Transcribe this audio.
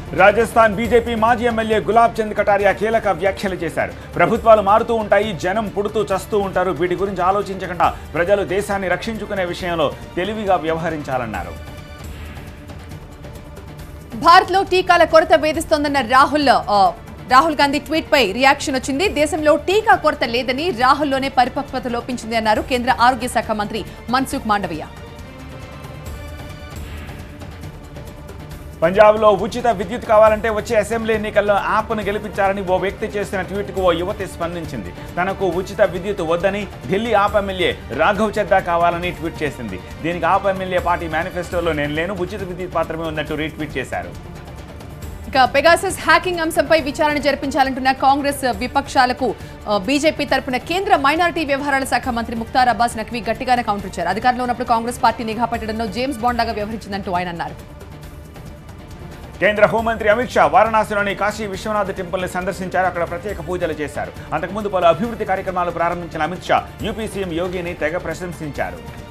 Rajasthan BJP మాజీ MLA Gulab Chand Kataria కీలక వ్యాఖ్యలు చేశారు ప్రభుత్వాలు మారుతూ ఉంటాయి జనం పుడుతూ చస్తూ ఉంటారు వీటి గురించి ఆలోచించకుండా ప్రజలు దేశాన్ని రక్షించుకునే విషయంలో తెలివిగా వ్యవహరించాలన్నారు భారత్ లో టీకాల కొరత వేధిస్తోందన్న రాహుల్ ఆ, రాహుల్ గాంధీ ట్వీట్ పై రియాక్షన్ వచ్చింది దేశంలో టీకా కొరత లేదని రాహుల్లోనే పరిపక్వత లోపించింది అన్నారు కేంద్ర ఆరోగ్య శాఖ మంత్రి మన్సుఖ్ మాండవీయ పంజాబ్లో ఉచిత విద్యుత్ కావాలంటే వచ్చే అసెంబ్లీ ఎన్నికల్లో యాప్ను గెలిపించాలని ఓ వ్యక్తి చేసిన ట్వీట్కు ఓ యువతి స్పందించింది తనకు ఉచిత విద్యుత్ వద్దని ఢిల్లీ ఆప్ ఎమ్మెల్యే రాఘవ్ చద్దా కావాలని ట్వీట్ చేసింది దీనికి ఆప్ ఎమ్మెల్యే పార్టీ మేనిఫెస్టోలో నేను లేను ఉచిత విద్యుత్ మాత్రమే ఉన్నట్టు రీట్వీట్ చేశారు ఇక పెగాసస్ హ్యాకింగ్ అంశంపై విచారణ జరిపించాలంటున్న కాంగ్రెస్ విపక్షాలకు ఆ, బీజేపీ తరపున కేంద్ర మైనారిటీ వ్యవహారాల శాఖ మంత్రి ముక్తార్ అబ్బాస్ నఖ్వీ గట్టిగానే కౌంటర్ ఇచ్చారు అధికారంలో ఉన్నప్పుడు కాంగ్రెస్ పార్టీ నిఘా పెట్టడంలో జేమ్స్ బాండ్ లాగా వ్యవహరించిందంటూ ఆయన అన్నారు కేంద్ర హోంమంత్రి అమిత్ షా వారణాసిలోని కాశీ విశ్వనాథ్ టెంపుల్ని సందర్శించారు అక్కడ ప్రత్యేక పూజలు చేశారు అంతకుముందు పలు అభివృద్ధి కార్యక్రమాలు ప్రారంభించిన అమిత్ షా యూపీ సీఎం యోగిని తెగ ప్రశంసించారు